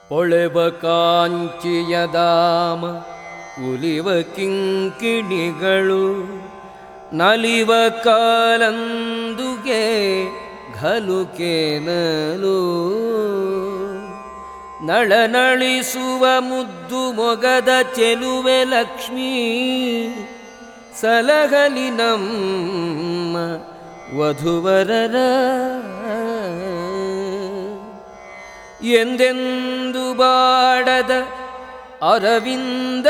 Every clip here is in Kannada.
ಒಳೆವ ಕಾಂಚಿಯದಾಮ ಉಲಿವ ಕಿಂಕಿಣಿಗಳು ನಲಿವ ಕಾಲಂದುಗೆ ಘಲುಕೆನಲು ನಳನಳಿಸುವ ಮುದ್ದು ಮೊಗದ ಚೆಲುವೆ ಲಕ್ಷ್ಮೀ ಸಲಗಲಿ ನಮ್ಮ ವಧುವರರ ಎಂದೆಂದು ಬಾಡದ ಅರವಿಂದ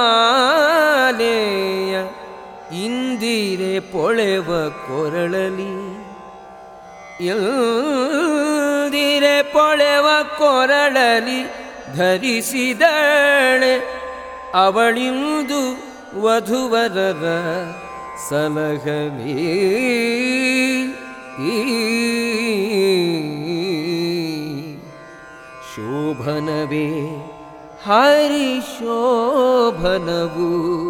ಮಾಲೆಯ ಇಂದಿರೆ ಪೊಳೆವ ಕೊರಳಲಿ ಎಲ್ದಿರೆ ಪೊಳೆವ ಕೊರಳಲಿ ಧರಿಸಿದಳೆ ಅವಳಿಂದು ವಧುವರರ ಸಲಹಲಿ ಶೋಭನವೇ ಹರಿಶೋಭನವು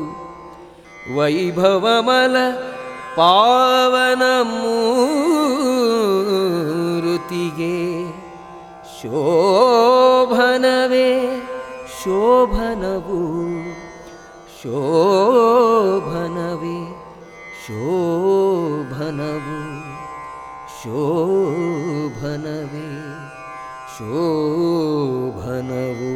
ವೈಭವಮಲ ಪಾವನ ಮೂರುತಿಗೆ ಶೋಭನವೇ ಶೋಭನವು ಶೋಭನವೇ ಶೋಭನವು ಶೋಭನವೇ ಶೋಭನವು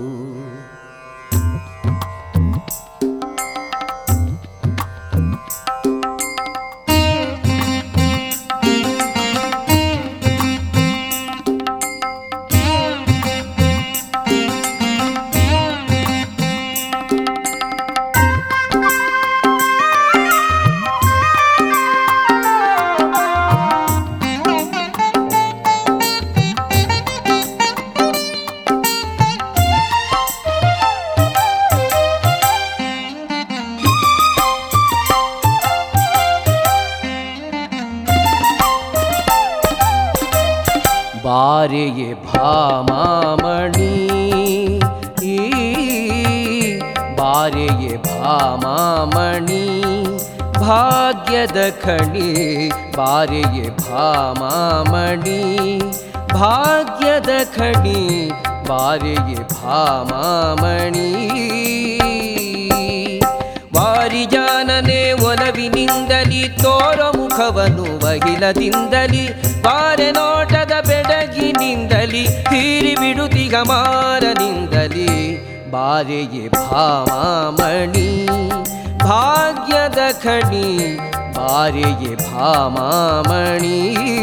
ಬಾರೆಯೇ ಭಾಮಾಮಣಿ ಈ ಬಾರೆಯೇ ಭಾಮಾಮಣಿ ಭಾಗ್ಯದ ಖಣಿ ಬಾರೆಯೇ ಭಾಮಾಮಣಿ ಭಾಗ್ಯದ ಖಣಿ ಬಾರೆಯೇ ಭಾಮಾಮಣಿ ವಾರಿಜಾನನೆ ಒಲವಿನಿಂದಲಿ ತೋರ ಮುಖವನ್ನು ಬಗಿಲದಿಂದಲಿ ಬಾರೆ ನೋಟದ ಬೆಡಗಿನಿಂದಲಿ ಹೀರಿ ಬಿಡುತ್ತಿಗ ಮಾರನಿಂದಲಿ ಬಾರೆಯೇ ಭಾಮಾಮಣಿ ಭಾಗ್ಯದ ಖಣಿ ಬಾರೆಯೇ ಭಾಮಾಮಣಿ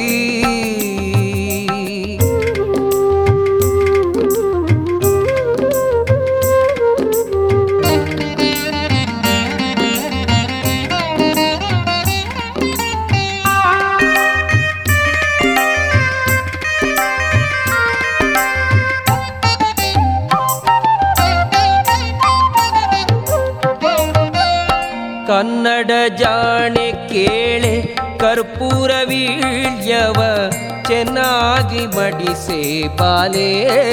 ಕನ್ನಡ ಜಾಣೆ ಕೇಳೆ ಕರ್ಪೂರ ವೀಳ್ಯವ ಚೆನ್ನಾಗಿ ಮಡಿಸೆ ಬಾಲೆ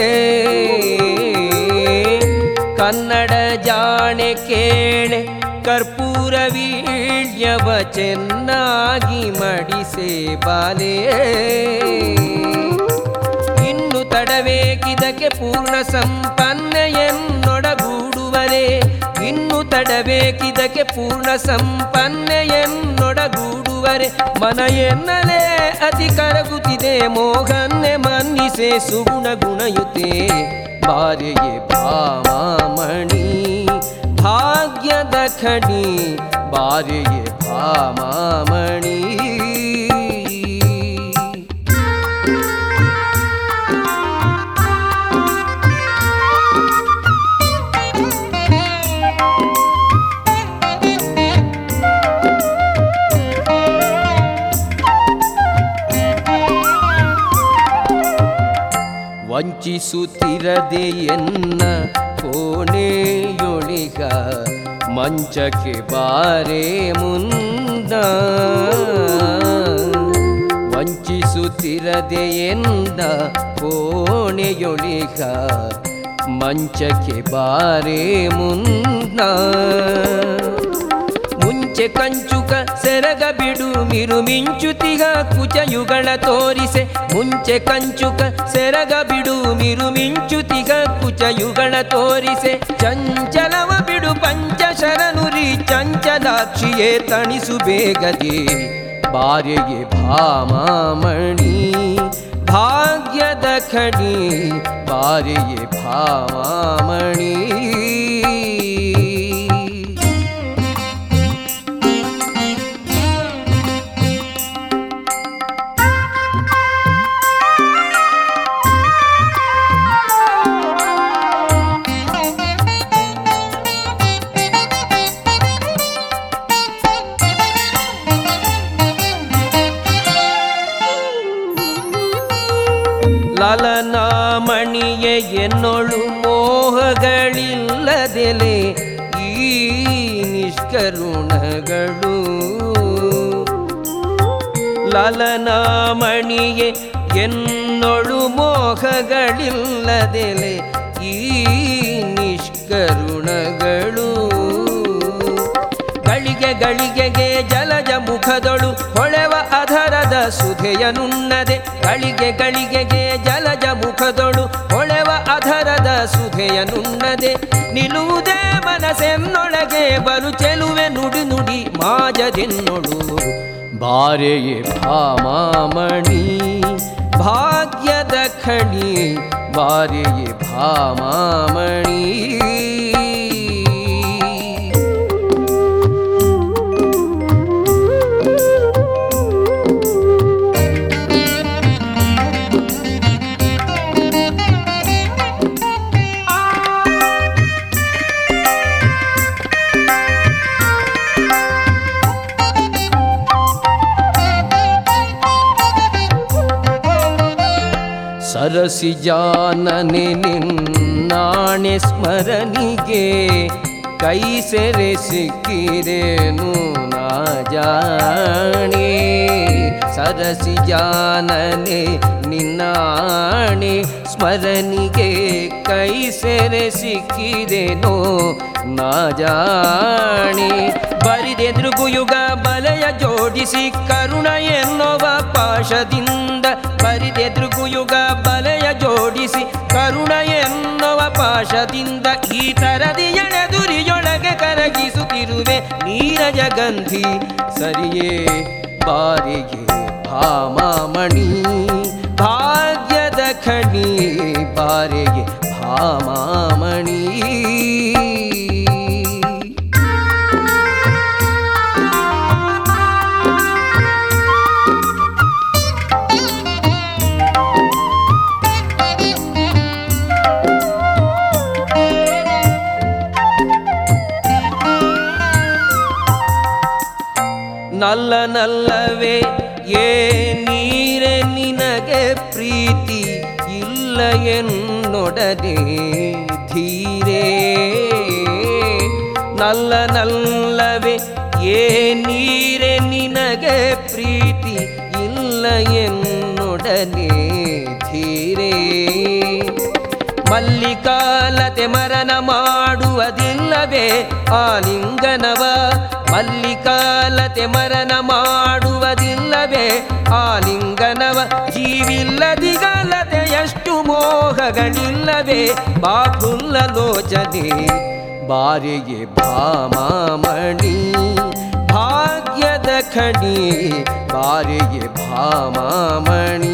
ಕನ್ನಡ ಜಾಣೆ ಕೇಳೆ ಕರ್ಪೂರ ವೀಳ್ಯವ ಚೆನ್ನಾಗಿ ಮಡಿಸೆ ಬಾಲೆ ಇನ್ನು ತಡಬೇಕಿದಕ್ಕೆ ಪೂರ್ಣ ಸಂಪನ್ನ ಎನ್ನೊಡಗೂಡುವರೆ ಇನ್ನು ತಡಬೇಕಿದಕ್ಕೆ ಪೂರ್ಣ ಸಂಪನ್ನ ಎನ್ನೊಡಗೂಡುವರೆ ಮನ ಎನ್ನಲೇ ಅತಿ ಕರಗುತ್ತಿದೆ ಮೋಹನ್ನೆ ಮನ್ನಿಸೆ ಸುಗುಣ ಗುಣಯುತೆ ಬಾರೆಯೇ ಭಾಮಾಮಣಿ ಭಾಗ್ಯದ ಖಣಿ ಬಾರೆಯೇ ಭಾಮಾಮಣಿ ವಂಚಿಸುತ್ತಿರದೆ ಎನ್ನ ಕೋಣೆಯೊಳಿಗ ಮಂಚಕ್ಕೆ ಬಾರೆ ಮುನ್ನ ವಂಚಿಸುತ್ತಿರದೆ ಎನ್ನ ಕೋಣೆಯೊಳಿಗ ಮಂಚಕ್ಕೆ ಬಾರೆ ಮುನ್ನ ಮುಂಚ ಮುಂಚೆ ಕಂಚುಕ ಸೆರಗ ಬಿಡು ಮಿರುಮಿಂಚುತಿಗ ಕುಚಯುಗಳ ತೋರಿಸೆ ಮುಂಚೆ ಕಂಚುಕ ಸೆರಗ ಬಿಡು ಮಿರುಮಿಂಚುತಿಗ ಕುಚಯುಗಳ ತೋರಿಸೆ ಚಂಚಲವ ಬಿಡು ಪಂಚಶರನುರಿ ಚಂಚಲಾಕ್ಷಿಯೇ ತಣಿಸು ಬೇಗದೆ ಬಾರೆಗೆ ಭಾಮಾಮಣಿ ಭಾಗ್ಯದ ಖಣಿ ಬಾರೆಗೆ ಭಾಮಾಮಣಿ ಲಲನಾಮಣಿಯೇ ಎನ್ನೊಳು ಮೋಹಗಳಿಲ್ಲದೆಲೆ ಈ ನಿಷ್ಕರುಣಗಳು ಲಲನಾಮಣಿಯೇ ಎನ್ನೊಳು ಮೋಹಗಳಿಲ್ಲದೆಲೆ ಈ ನಿಷ್ಕರುಣಗಳು ಗಳಿಗೆ ಗಳಿಗೆಗೆ ಜಲಜ ಮುಖದೊಳು ಹೊಳೆವ ಅಧರದ ಸುಧೆಯ ನುಣ್ಣದೆ ಗಳಿಗೆ ಗಳಿಗೆಗೆ ಜಲಜ ಮುಖದೊಳು ಹೊಳೆವ ಅಧರದ ಸುಧೆಯ ನುಣ್ಣದೆ ನಿಲ್ಲುವುದೇ ಮನಸ್ಸೆನ್ನೊಳಗೆ ಬಲು ಚೆಲುವೆ ನುಡಿ ನುಡಿ ಮಾಜದೆನ್ನೊಳು ಬಾರೆಯೇ ಭಾಮಾಮಣಿ ಭಾಗ್ಯದ ಖಣಿ ಬಾರೆಯೇ ಭಾಮಾಮಣಿ ಸರಸಿ ಜಾನನೆ ನಿನ್ನಾಣೆ ಸ್ಮರಣಿಗೆ ಕೈ ಸೆರೆ ಸಿಕ್ಕಿರೇನು ನಾ ಜಾಣೆ ಸರಸಿ ಜಾನನೆ ನಿನ್ನಾಣೆ ಸ್ಮರಣಿಗೆ ಕೈ ಸೆರೆ ಸಿಕ್ಕಿದೇನೋ ನಾ ಜಾಣೆ ಬರಿದೆದುರುಗುಯುಗ ಬಲೆಯ ಜೋಡಿಸಿ ಕರುಣ ಎನ್ನುವ ಪಾಶದಿಂದ ಬರಿದೆದುರುಗುಯುಗ ಬಲೆಯ ಜೋಡಿಸಿ ಕರುಣ ಎನ್ನುವ ಪಾಶದಿಂದ ಈ ತರದಿ ಎಳೆದುರಿಯೊಳಗೆ ಕರಗಿಸುತ್ತಿರುವೆ ನೀರಜ ಗಂಧಿ ಸರಿಯೇ ಬಾರಿಗೆ ಭಾಮಾಮಣಿ ಭಾಗ್ಯದ ಖಣಿ ಬಾರಿಗೆ ಭಾಮಾಮಣಿ ನಲ್ಲ ನಲ್ಲವೇ ಏ ನೀರೆ ನಿನಗೆ ಪ್ರೀತಿ ಇಲ್ಲ ಎನ್ನೊಡನೆ ಧೀರೇ ನಲ್ಲ ನಲ್ಲವೇ ಏ ನೀರೆ ನಿನಗೆ ಪ್ರೀತಿ ಇಲ್ಲ ಎನ್ನೊಡನೆ ಧೀರೇ ಮಲ್ಲಿಕಾಲತೆ ಮರಣ ಮಾಡುವುದಿಲ್ಲವೇ ಆಲಿಂಗನವ ಮಲ್ಲಿಕಾಲತೆ ಮರಣ ಮಾಡುವುದಿಲ್ಲವೇ ಆಲಿಂಗನವ ಜೀವಿಲ್ಲದಿಗಲತೆ ಎಷ್ಟು ಮೋಹಗಳಿಲ್ಲವೇ ಬಾಫುಲ್ಲ ಲೋಚನೆ ಬಾರಿಗೆ ಭಾಮಾಮಣಿ ಭಾಗ್ಯದ ಖಣಿ ಬಾರಿಗೆ ಭಾಮಾಮಣಿ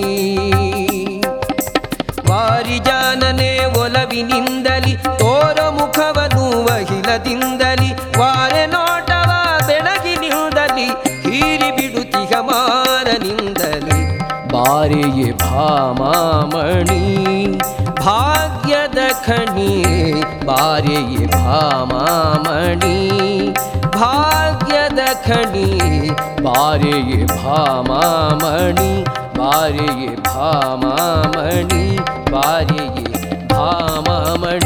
ವಾರಿಜಾನನೆ ಒಲವಿನಿಂದಲಿ ತೋರ ಮುಖವನು ವಹಿಲದಿಂದಲಿ ವಾರೆ ನೋಟವ ಬೆಳಗಿನಿಂದಲಿ ಹೀರಿ ಬಿಡುತ್ತಿಗ ಮಾರನಿಂದಲಿ ಬಾರೆಯೇ ಭಾಮಾಮಣಿ ಭಾಗ್ಯದ ಖಣಿ ಬಾರೆಯೇ ಭಾಮಾಮಣಿ ಭಾಗ್ಯದ ಖಣಿ ಬಾರೆಯೇ ಭಾಮಾಮಣಿ ಬಾರೆಯೇ ಭಾಮಾಮಣಿ ಬಾರೆಯೇ ಭಾಮಾಮಣಿ